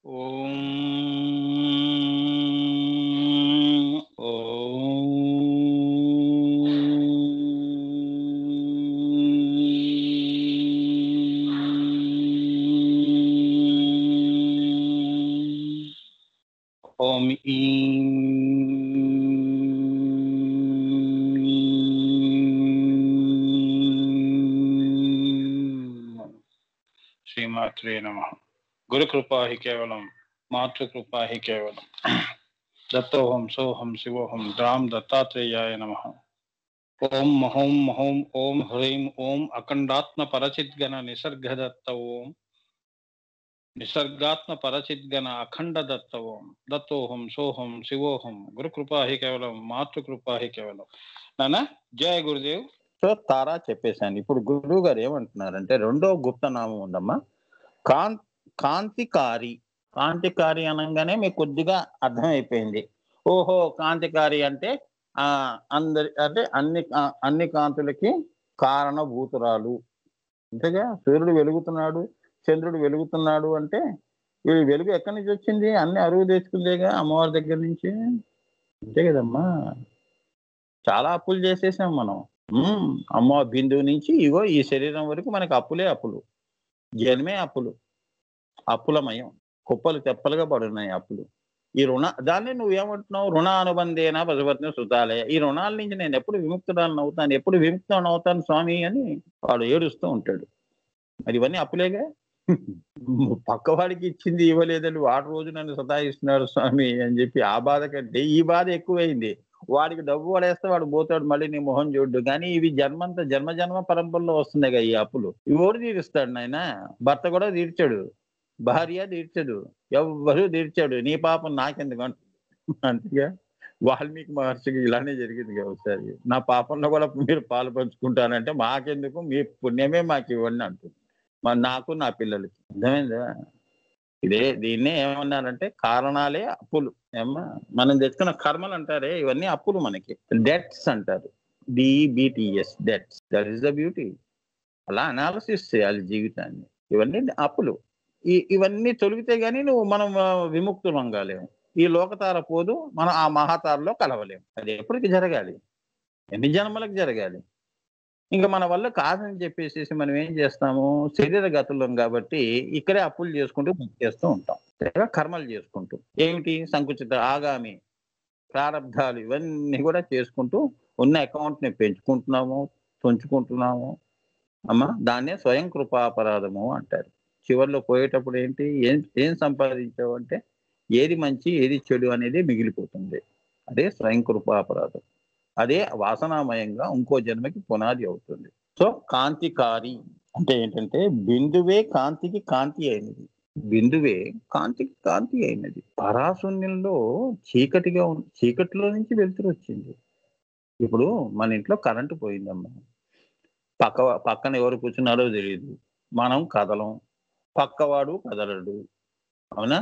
ఓం ఓం ఈం శ్రీమాత్రే నమ గురుకృపా హి కేవలం మాతృకృపా హి కేవలం దత్తోహం సోహం శివోహం ద్రాం దత్తాత్రేయాయ నమ ఓం మహోం మహోం ఓం హ్రీం ఓం అఖండాత్మ పరచిద్గణ నిసర్గదత్త ఓం నిసర్గాత్మ పరచిద్గణ అఖండ దత్త ఓం దత్తోహం సోహం శివోహం గురుకృపా హి కేవలం మాతృకృపా హి కేవలం నాన్న జయ గురుదేవ్ సో తారా చెప్పేశాను ఇప్పుడు గురువు గారు ఏమంటున్నారంటే రెండో గుప్త నామం ఉందమ్మా కాన్ కాంతికారి కాంతికారి అనగానే మీకు కొద్దిగా అర్థమైపోయింది ఓహో కాంతికారి అంటే ఆ అందరి అంటే అన్ని ఆ- అన్ని కాంతులకి కారణభూతురాలు అంతేగా సూర్యుడు వెలుగుతున్నాడు చంద్రుడు వెలుగుతున్నాడు అంటే వీడి వెలుగు ఎక్కడి నుంచి వచ్చింది అన్ని అరువు తెచ్చుకుందేగా అమ్మవారి దగ్గర నుంచి అంతే కదమ్మా చాలా అప్పులు చేసేసాం మనం ఉమ్, అమ్మ బిందువు నుంచి ఇగో ఈ శరీరం వరకు మనకి అప్పులే అప్పులు జన్మే అప్పులు అప్పులమయం కుప్పలు తెప్పలుగా పడున్నాయి అప్పులు ఈ రుణ దాన్ని నువ్వేమంటున్నావు రుణ అనుబంధేన పశుపతిని సుతాలయ ఈ రుణాల నుంచి నేను ఎప్పుడు విముక్తుడాలను అవుతాను ఎప్పుడు విముక్తులను అవుతాను స్వామి అని వాడు ఏడుస్తూ ఉంటాడు మరి ఇవన్నీ అప్పులేగా పక్కవాడికి ఇచ్చింది ఇవ్వలేదని వాడు రోజు నన్ను సతాయిస్తున్నాడు స్వామి అని చెప్పి ఆ బాధ కంటే ఈ బాధ ఎక్కువైంది వాడికి డబ్బు పడేస్తే వాడు పోతాడు మళ్ళీ నీ మొహం చూడ్డు కానీ ఇవి జన్మంత జన్మ జన్మ పరంపరలో వస్తున్నాయి కదా ఈ అప్పులు ఎవరు తీరుస్తాడు నాయన భర్త కూడా తీర్చాడు భార్య తీర్చడు ఎవ్వరూ తీర్చాడు నీ పాపం నాకెందుకు అంట అంతేగా వాల్మీకి మహర్షికి ఇలానే జరిగింది కదా ఒకసారి నా పాపంలో కూడా మీరు పాలు పంచుకుంటానంటే మాకెందుకు మీ పుణ్యమే మాకు ఇవ్వండి అంటుంది మరి నాకు నా పిల్లలకి అర్థమైందా ఇదే దీన్నే ఏమన్నారంటే కారణాలే అప్పులు ఏమ్మా మనం తెచ్చుకున్న కర్మలు అంటారే ఇవన్నీ అప్పులు మనకి డెట్స్ అంటారు DBTS debts that is the beauty అలా అనాలసిస్ చేయాలి జీవితాన్ని ఇవన్నీ అప్పులు ఈ ఇవన్నీ తొలిగితే గానీ నువ్వు మనం ఆ, విముక్తులం కాలేము ఈ లోకతార పోదు మనం ఆ మహాతారలో కలవలేము అది ఎప్పటికి జరగాలి ఎన్ని జన్మలకు జరగాలి ఇంకా మన వల్ల కాదని చెప్పేసి మనం ఏం చేస్తాము శరీర గతులం కాబట్టి ఇక్కడే అప్పులు చేసుకుంటూ చేస్తూ ఉంటాం లేదా కర్మలు చేసుకుంటూ ఏమిటి సంకుచిత ఆగామి ప్రారంధాలు ఇవన్నీ కూడా చేసుకుంటూ ఉన్న అకౌంట్ ని పెంచుకుంటున్నాము తుంచుకుంటున్నాము అమ్మా దాన్నే స్వయం కృపాపరాధము అంటారు చివరిలో పోయేటప్పుడు ఏంటి ఏం ఏం సంపాదించావు అంటే ఏది మంచి ఏది చెడు అనేది మిగిలిపోతుంది అదే స్వయం కృపాపరాధం అదే వాసనామయంగా ఇంకో జన్మకి పునాది అవుతుంది సో కాంతికారి అంటే ఏంటంటే బిందువే కాంతికి కాంతి అయినది బిందువే కాంతికి కాంతి అయినది పరాశూన్యంలో చీకటిగా ఉంది చీకటిలో నుంచి వెలుతురు వచ్చింది ఇప్పుడు మన ఇంట్లో కరెంటు పోయిందమ్మా పక్క పక్కన ఎవరు కూర్చున్నారో తెలియదు మనం కదలం పక్కవాడు కదలడు అవునా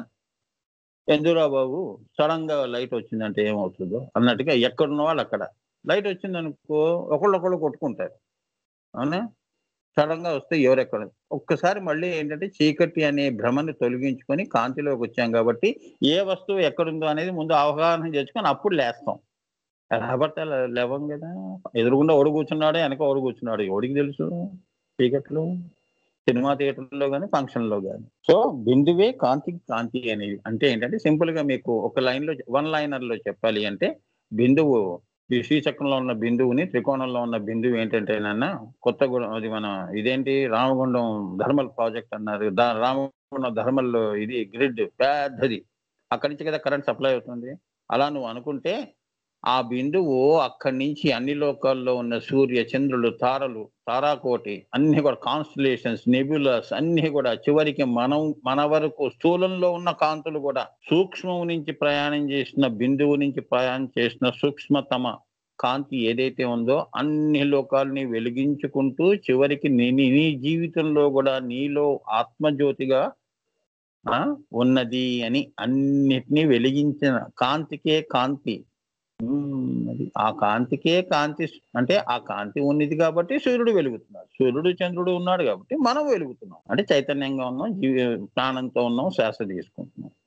ఎందురా బాబు సడన్ గా లైట్ వచ్చిందంటే ఏమవుతుందో అన్నట్టుగా ఎక్కడున్న వాళ్ళు అక్కడ లైట్ వచ్చిందనుకో ఒకళ్ళొకళ్ళు కొట్టుకుంటారు అవునా సడన్ గా వస్తే ఎవరెక్కడ ఒక్కసారి మళ్ళీ ఏంటంటే చీకటి అనే భ్రమని తొలగించుకొని కాంతిలోకి వచ్చాం కాబట్టి ఏ వస్తువు ఎక్కడుందో అనేది ముందు అవగాహన చేసుకొని అప్పుడు లేస్తాం లేకపోతే లే- లేవం కదా ఎదురుగుండా ఒడు కూర్చున్నాడు వెనక ఒడు కూర్చున్నాడు ఎవడికి తెలుసు చీకట్లో సినిమా థియేటర్లో కానీ ఫంక్షన్లో కానీ సో బిందువే కాంతి కాంతి అనేది అంటే ఏంటంటే సింపుల్ గా మీకు ఒక లైన్ లో వన్ లైనర్ లో చెప్పాలి అంటే బిందువు ఈ శ్రీచక్రంలో ఉన్న బిందువుని త్రికోణంలో ఉన్న బిందువు ఏంటంటే నాన్న కొత్తగూడెం అది మన ఇదేంటి రామగుండం ధర్మల్ ప్రాజెక్ట్ అన్నారు దా- రామగుండం ధర్మల్ ఇది గ్రిడ్ పెద్దది అక్కడి నుంచి కదా కరెంట్ సప్లై అవుతుంది అలా నువ్వు అనుకుంటే ఆ బిందువు అక్కడి నుంచి అన్ని లోకాల్లో ఉన్న సూర్య చంద్రులు తారలు తారాకోటి అన్ని కూడా కాన్స్టలేషన్స్ నెబ్యులస్ అన్ని కూడా చివరికి మనం మన వరకు స్థూలంలో ఉన్న కాంతులు కూడా సూక్ష్మం నుంచి ప్రయాణం చేసిన బిందువు నుంచి ప్రయాణం చేసిన సూక్ష్మతమ కాంతి ఏదైతే ఉందో అన్ని లోకాలని వెలిగించుకుంటూ చివరికి నీ నీ నీ జీవితంలో కూడా నీలో ఆత్మజ్యోతిగా ఆ, ఉన్నది అని అన్నిటినీ వెలిగించిన కాంతికే కాంతి ఉమ్, అది ఆ కాంతికే కాంతి అంటే ఆ కాంతి ఉన్నది కాబట్టి సూర్యుడు వెలుగుతున్నాడు సూర్యుడు చంద్రుడు ఉన్నాడు కాబట్టి మనం వెలుగుతున్నాం అంటే చైతన్యంగా ఉన్నాం జీవి ప్రాణంతో ఉన్నాం శ్వాస తీసుకుంటున్నాం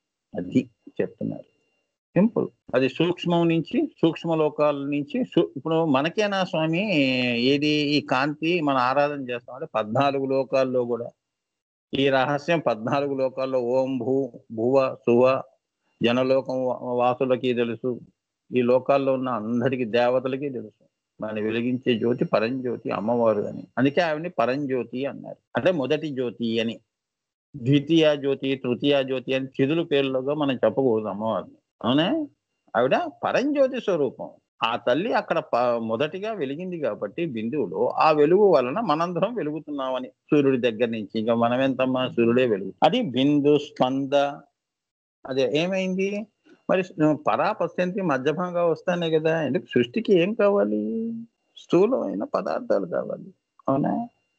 సింపుల్ అది సూక్ష్మం నుంచి సూక్ష్మ లోకాల నుంచి సు- ఇప్పుడు మనకేనా స్వామి ఏది ఈ కాంతి మన ఆరాధన చేస్తామంటే పద్నాలుగు లోకాల్లో కూడా ఈ రహస్యం పద్నాలుగు లోకాల్లో ఓం భూ భువ సువ జనలోకం వా- వాసులకి తెలుసు ఈ లోకాల్లో ఉన్న అందరికి దేవతలకి తెలుసు మన వెలిగించే జ్యోతి పరంజ్యోతి అమ్మవారు అని అందుకే ఆవిడని పరంజ్యోతి అన్నారు అంటే మొదటి జ్యోతి అని ద్వితీయ జ్యోతి తృతీయ జ్యోతి అని చిదులు పేర్లుగా మనం చెప్పకూడదు అమ్మవారిని అవునా ఆవిడ పరంజ్యోతి స్వరూపం ఆ తల్లి అక్కడ ప- మొదటిగా వెలిగింది కాబట్టి బిందువులో ఆ వెలుగు వలన మనందరం వెలుగుతున్నామని సూర్యుడి దగ్గర నుంచి ఇంకా మనం ఎంతమ్మా సూర్యుడే వెలుగు అది బిందు స్పంద అదే ఏమైంది మరి పరా పశ్చంతి మధ్యభంగా వస్తానే కదా ఎందుకు సృష్టికి ఏం కావాలి స్థూలమైన పదార్థాలు కావాలి అవునా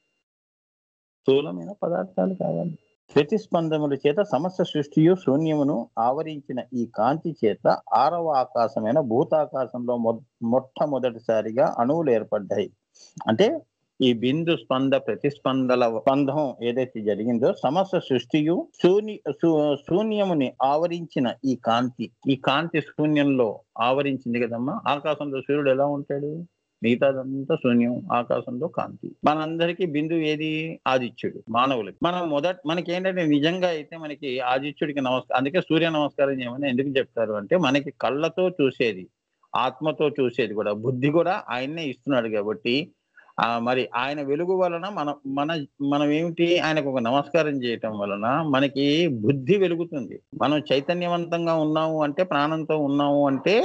స్థూలమైన పదార్థాలు కావాలి ప్రతిస్పందముల చేత సమస్త సృష్టియు శూన్యమును ఆవరించిన ఈ కాంతి చేత ఆరవ ఆకాశమైన భూతాకాశంలో మొ- మొట్టమొదటిసారిగా అణువులు ఏర్పడ్డాయి అంటే ఈ బిందు స్పంద ప్రతిస్పందల స్పందం ఏదైతే జరిగిందో సమస్త సృష్టియు శూన్య శూ- శూన్యముని ఆవరించిన ఈ కాంతి ఈ కాంతి శూన్యంలో ఆవరించింది కదమ్మా ఆకాశంలో సూర్యుడు ఎలా ఉంటాడు మిగతాదంతా శూన్యం ఆకాశంలో కాంతి మనందరికీ బిందు ఏది ఆదిత్యుడు మానవులకి మనం మొదట మనకి ఏంటంటే నిజంగా అయితే మనకి ఆదిత్యుడికి నమస్కారం అందుకే సూర్య నమస్కారం చేయమని ఎందుకు చెప్తారు అంటే మనకి కళ్ళతో చూసేది ఆత్మతో చూసేది కూడా బుద్ధి కూడా ఆయన్నే ఇస్తున్నాడు కాబట్టి ఆ మరి ఆయన వెలుగు వలన మన మన మనం ఏమిటి ఆయనకు ఒక నమస్కారం చేయటం వలన మనకి బుద్ధి వెలుగుతుంది మనం చైతన్యవంతంగా ఉన్నాము అంటే ప్రాణంతో ఉన్నాము అంటే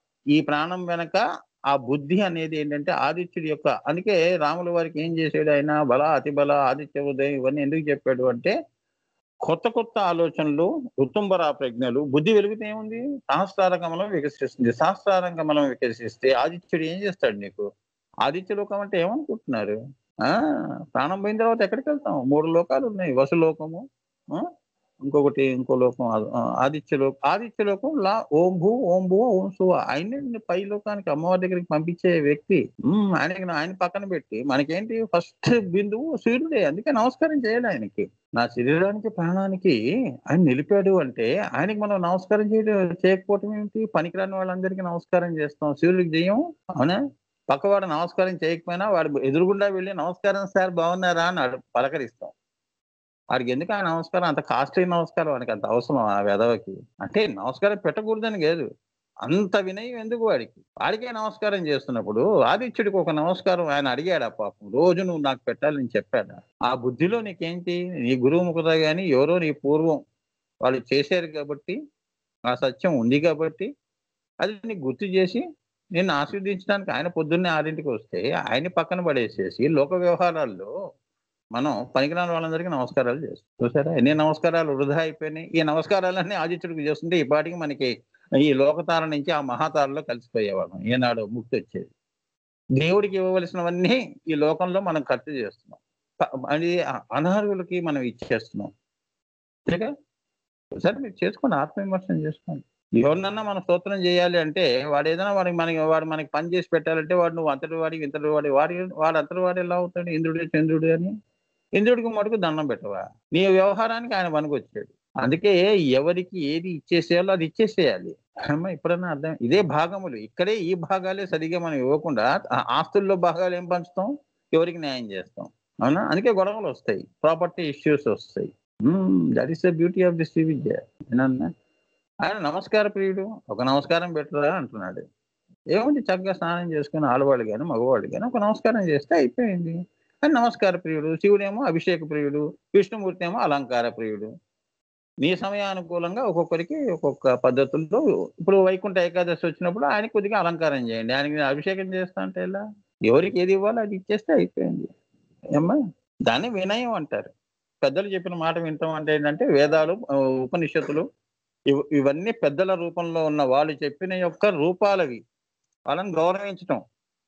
ఈ ప్రాణం వెనక ఆ బుద్ధి అనేది ఏంటంటే ఆదిత్యుడి యొక్క అందుకే రాముల వారికి ఏం చేశాడు ఆయన బల అతి బల ఆదిత్య ఉదయం ఇవన్నీ ఎందుకు చెప్పాడు అంటే కొత్త కొత్త ఆలోచనలు ఉత్తుంబరా ప్రజ్ఞలు బుద్ధి వెలుగుతే ఏముంది సహస్రారంగమలం వికసిస్తుంది సహస్రారంగమలం వికసిస్తే ఆదిత్యుడు ఏం చేస్తాడు నీకు ఆదిత్య లోకం అంటే ఏమనుకుంటున్నారు ఆ ప్రాణం పోయిన తర్వాత ఎక్కడికి వెళ్తాం మూడు లోకాలు ఉన్నాయి వసులోకము ఆ, ఇంకొకటి ఇంకో లోకం ఆ, ఆదిత్య లోకం ఆదిత్య లోకం లా ఓం భూ ఓం భూ ఓం సువ ఆయన్ని పై లోకానికి అమ్మవారి దగ్గరికి పంపించే వ్యక్తి ఉమ్, ఆయనకి ఆయన పక్కన పెట్టి మనకేంటి ఫస్ట్ బిందువు సూర్యుడే అందుకే నమస్కారం చేయాలి ఆయనకి నా శరీరానికి ప్రాణానికి ఆయన నిలిపాడు అంటే ఆయనకి మనం నమస్కారం చేయడం చేయకపోవటం ఏమిటి పనికిరాని వాళ్ళందరికీ నమస్కారం చేస్తాం సూర్యుడికి చేయం అవునా పక్కవాడు నమస్కారం చేయకపోయినా వాడు ఎదురుగుండా వెళ్ళి నమస్కారం సార్ బాగున్నారా అని అడు- పలకరిస్తాం వాడికి ఎందుకు ఆ నమస్కారం అంత కాస్ట్లీ నమస్కారం వాడికి అంత అవసరం ఆ వెధవకి అంటే నమస్కారం పెట్టకూడదని లేదు అంత వినయం ఎందుకు వాడికి వాడికే నమస్కారం చేస్తున్నప్పుడు ఆదిత్యుడికి ఒక నమస్కారం ఆయన అడిగాడా పాపం రోజు నువ్వు నాకు పెట్టాలని చెప్పాడా ఆ బుద్ధిలో నీకేంటి నీ గురువు ముఖత గాని ఎవరో నీ పూర్వం వాళ్ళు చేశారు కాబట్టి ఆ సత్యం ఉంది కాబట్టి అది నీకు గుర్తు చేసి నిన్ను ఆస్వాదించడానికి ఆయన పొద్దున్నే ఆరింటికి వస్తే ఆయన పక్కన పడేసేసి లోక వ్యవహారాల్లో మనం పనికిరాని వాళ్ళందరికీ నమస్కారాలు చేస్తాం చూసారా ఎన్ని నమస్కారాలు వృధా అయిపోయినాయి ఈ నమస్కారాలన్నీ ఆదిత్యుడికి చేస్తుంటే ఈ పాటికి మనకి ఈ లోకతార నుంచి ఆ మహాతారలో కలిసిపోయేవాళ్ళం ఏనాడు ముక్తి వచ్చేది దేవుడికి ఇవ్వవలసినవన్నీ ఈ లోకంలో మనం ఖర్చు చేస్తున్నాం ప- అది అ- అనర్హులకి మనం ఇచ్చేస్తున్నాం అంతేగా సరే మీరు చేసుకోండి ఆత్మవిమర్శనం చేసుకోండి ఎవరినన్నా మనం స్తోత్రం చేయాలి అంటే వాడు ఏదైనా వాడికి మనకి వాడు మనకి పని చేసి పెట్టాలంటే వాడు నువ్వు అంతటి వాడి ఇంతటి వాడి వాడి వాడు అంతటి వాడు ఎలా అవుతాడు ఇంద్రుడు చంద్రుడు అని ఇంద్రుడికి మటుకు దండం పెట్టవా నీ వ్యవహారానికి ఆయన పనికి వచ్చాడు అందుకే ఎవరికి ఏది ఇచ్చేసేయాలో అది ఇచ్చేసేయాలి అమ్మ ఇప్పుడన్నా అర్థం ఇదే భాగములు ఇక్కడే ఈ భాగాలే సరిగా మనం ఇవ్వకుండా ఆ ఆస్తుల్లో భాగాలు ఏం పంచుతాం ఎవరికి న్యాయం చేస్తాం అవునా అందుకే గొడవలు వస్తాయి ప్రాపర్టీ ఇష్యూస్ వస్తాయి that is the beauty of the Sri Vidya ఏనన్నా ఆయన నమస్కార ప్రియుడు ఒక నమస్కారం పెట్టరా అంటున్నాడు ఏముంది చక్కగా స్నానం చేసుకుని ఆడవాళ్ళు కానీ మగవాళ్ళు కానీ ఒక నమస్కారం చేస్తే అయిపోయింది ఆయన నమస్కార ప్రియుడు శివుడేమో అభిషేక ప్రియుడు విష్ణుమూర్తి ఏమో అలంకార ప్రియుడు నీ సమయానుకూలంగా ఒక్కొక్కరికి ఒక్కొక్క పద్ధతుల్లో ఇప్పుడు వైకుంఠ ఏకాదశి వచ్చినప్పుడు ఆయన కొద్దిగా అలంకారం చేయండి ఆయనకి అభిషేకం చేస్తా అంటే ఎలా ఎవరికి ఏది ఇవ్వాలో అది ఇచ్చేస్తే అయిపోయింది ఏమ్మా దాన్ని వినయం అంటారు పెద్దలు చెప్పిన మాట వింటాం అంటే ఏంటంటే వేదాలు ఆ, ఉపనిషత్తులు ఇవ్- ఇవన్నీ పెద్దల రూపంలో ఉన్న వాళ్ళు చెప్పిన యొక్క రూపాలవి వాళ్ళని గౌరవించటం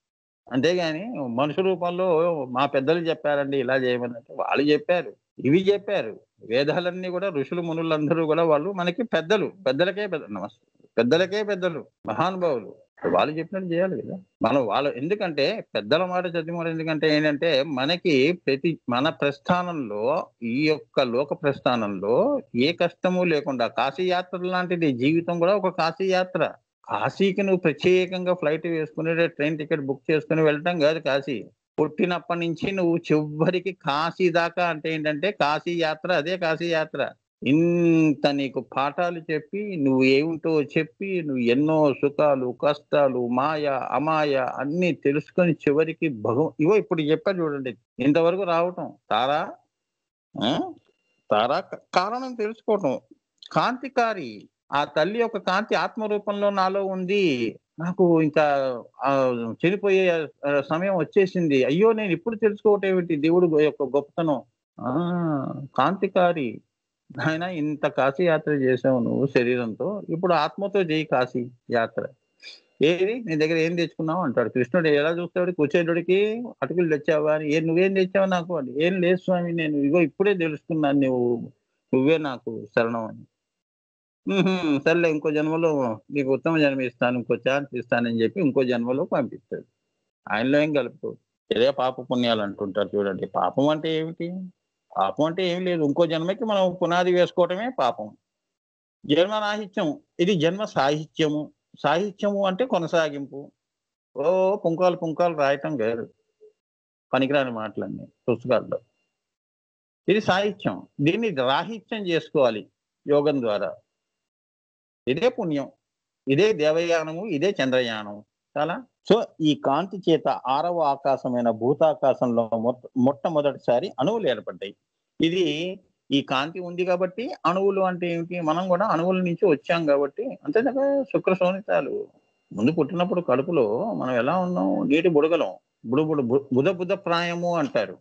అంతేగాని మనుషు రూపంలో మా పెద్దలు చెప్పారండి ఇలా చేయమని అంటే వాళ్ళు చెప్పారు ఇవి చెప్పారు వేదాలన్నీ కూడా ఋషులు మునులందరూ కూడా వాళ్ళు మనకి పెద్దలు పెద్దలకే పెద్ద నమస్తే పెద్దలకే పెద్దలు మహానుభావులు వాళ్ళు చెప్పినట్టు చేయాలి కదా మనం వాళ్ళు ఎందుకంటే పెద్దల మాట చదివి ఎందుకంటే ఏంటంటే మనకి ప్రతి మన ప్రస్థానంలో ఈ యొక్క లోక ప్రస్థానంలో ఏ కష్టము లేకుండా కాశీ యాత్ర లాంటిది జీవితం కూడా ఒక కాశీ యాత్ర కాశీకి నువ్వు ప్రత్యేకంగా ఫ్లైట్ వేసుకుని ట్రైన్ టికెట్ బుక్ చేసుకుని వెళ్ళటం కాదు కాశీ పుట్టినప్పటి నుంచి నువ్వు చివరికి కాశీ దాకా అంటే ఏంటంటే కాశీ యాత్ర అదే కాశీ యాత్ర ఇంత నీకు పాఠాలు చెప్పి నువ్వు ఏమిటో చెప్పి నువ్వు ఎన్నో సుఖాలు కష్టాలు మాయ అమాయ అన్ని తెలుసుకొని చివరికి భగవ ఇవో ఇప్పుడు చెప్పా చూడండి ఇంతవరకు రావటం తారా ఆ? తారా క- కారణం తెలుసుకోవటం కాంతికారి ఆ తల్లి యొక్క కాంతి ఆత్మ రూపంలో నాలో ఉంది నాకు ఇంకా ఆ, చనిపోయే ఆ, సమయం వచ్చేసింది అయ్యో నేను ఇప్పుడు తెలుసుకోవటం ఏమిటి దేవుడు యొక్క గొప్పతనం ఆ కాంతికారి ఆయన ఇంత కాశీ యాత్ర చేసావు నువ్వు శరీరంతో ఇప్పుడు ఆత్మతో చేయి కాశీ యాత్ర ఏది నీ దగ్గర ఏం తెచ్చుకున్నావు అంటాడు కృష్ణుడు ఎలా చూస్తాడు కుచేలుడికి అటుకులు తెచ్చావా అని ఏ నువ్వేం తెచ్చావు నాకు అని ఏం లేదు స్వామి నేను ఇగో ఇప్పుడే తెలుసుకున్నాను నువ్వు నువ్వే నాకు శరణం అని "ఉహుం, సర్లే ఇంకో జన్మలో నీకు ఉత్తమ జన్మ ఇస్తాను ఇంకో ఛాన్స్ ఇస్తానని చెప్పి ఇంకో జన్మలో పంపిస్తాడు ఆయనలో ఏం కలుపుకో ఇదే పాప పుణ్యాలు అంటుంటారు చూడండి పాపం అంటే ఏమిటి పాపం అంటే ఏం లేదు ఇంకో జన్మకి మనం పునాది వేసుకోవటమే పాపం జన్మ రాహిత్యం ఇది జన్మ సాహిత్యము సాహిత్యము అంటే కొనసాగింపు ఓ పుంకాలు పుంకాలు రాయటం కాదు పనికిరాని మాటలన్నీ పుస్తకాల్లో ఇది సాహిత్యం దీన్ని రాహిత్యం చేసుకోవాలి యోగం ద్వారా ఇదే పుణ్యం ఇదే దేవయానము ఇదే చంద్రయానము చాలా సో ఈ కాంతి చేత ఆరవ ఆకాశమైన భూతాకాశంలో మొట్ట మొట్టమొదటిసారి అణువులు ఏర్పడ్డాయి ఇది ఈ కాంతి ఉంది కాబట్టి అణువులు అంటే ఏమిటి మనం కూడా అణువుల నుంచి వచ్చాం కాబట్టి అంతే కదా శుక్ర శోణితాలు ముందు పుట్టినప్పుడు కడుపులో మనం ఎలా ఉన్నాం నీటి బుడగలం బుడు బుడు బు- బుధ బుధ ప్రాయము అంటారు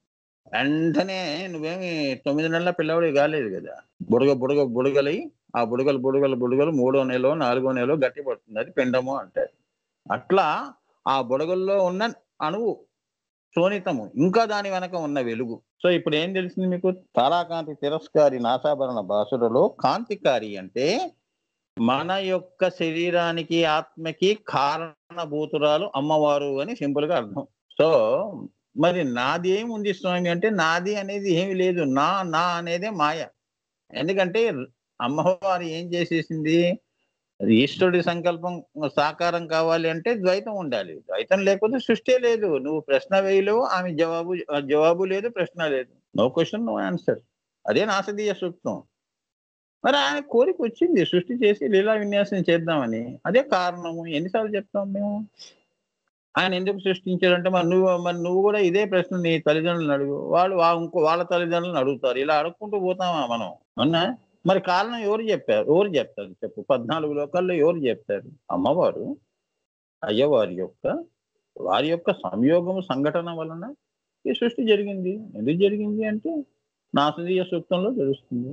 వెంటనే నువ్వేమి తొమ్మిది నెలల పిల్లవాడి కాలేదు కదా బుడగ బుడగ బుడగలై ఆ బుడగలు బుడగలు బుడగలు మూడో నెలలో నాలుగో నెలలో గట్టి పడుతుంది అది పిండము అంటారు అట్లా ఆ బుడగల్లో ఉన్న అణువు శోణితము ఇంకా దాని వెనక ఉన్న వెలుగు సో ఇప్పుడు ఏం తెలిసింది మీకు తారాకాంతి తిరస్కారి నాసాభరణ భాషలలో కాంతికారి అంటే మన యొక్క శరీరానికి ఆత్మకి కారణభూతురాలు అమ్మవారు అని సింపుల్ గా అర్థం సో మరి నాది ఏముంది స్వామి అంటే నాది అనేది ఏమి లేదు నా నా అనేదే మాయ ఎందుకంటే అమ్మవారు ఏం చేసేసింది ఈశ్వరుడి సంకల్పం సాకారం కావాలి అంటే ద్వైతం ఉండాలి ద్వైతం లేకపోతే సృష్టి లేదు నువ్వు ప్రశ్న వేయలేవు ఆమె జవాబు జవాబు లేదు ప్రశ్న లేదు నో క్వశ్చన్ నో ఆన్సర్ అదే నాసదీయ సూక్తం మరి ఆయన కోరిక వచ్చింది సృష్టి చేసి లీలా విన్యాసం చేద్దామని అదే కారణము ఎన్నిసార్లు చెప్తాం మేము ఆయన ఎందుకు సృష్టించారంటే మరి నువ్వు మరి నువ్వు కూడా ఇదే ప్రశ్న నీ తల్లిదండ్రులను అడుగు వాళ్ళు వా- ఇంకో వాళ్ళ తల్లిదండ్రులను అడుగుతారు ఇలా అడుక్కుంటూ పోతామా మనం అవునా మరి కారణం ఎవరు చెప్పారు ఎవరు చెప్తారు చెప్పు పద్నాలుగు లోకాల్లో ఎవరు చెప్తారు అమ్మవారు అయ్యవారి యొక్క వారి యొక్క సంయోగము సంఘటన వలన ఈ సృష్టి జరిగింది ఎందుకు జరిగింది అంటే నాసదీయ సూక్తంలో తెలుస్తుంది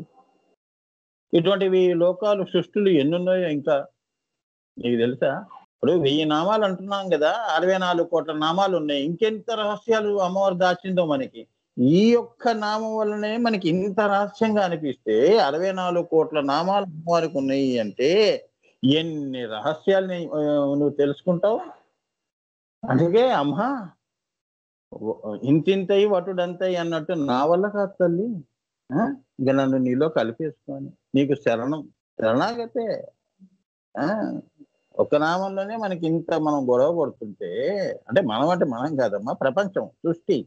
ఇటువంటివి లోకాలు సృష్టిలు ఎన్నున్నాయో ఇంకా నీకు తెలుసా ఇప్పుడు వెయ్యి నామాలు అంటున్నాం కదా అరవై నాలుగు కోట్ల నామాలు ఉన్నాయి ఇంకెంత రహస్యాలు అమ్మవారు దాచిందో మనకి ఈ యొక్క నామం వల్లనే మనకి ఇంత రహస్యంగా అనిపిస్తే అరవై నాలుగు కోట్ల నామాలు అమ్మవారికి ఉన్నాయి అంటే ఎన్ని రహస్యాల్ని ఆ, నువ్వు తెలుసుకుంటావు అందుకే అమ్మా ఇంతింతయి వటుడంతయి అన్నట్టు నా వల్ల కాదు తల్లి ఆ? ఇక నన్ను నీలో కలిపేసుకొని నీకు శరణం శరణాగతే ఆ ఒక నామంలోనే మనకి ఇంత మనం గొడవ పడుతుంటే అంటే మనం అంటే మనం కాదమ్మా ప్రపంచం సృష్టి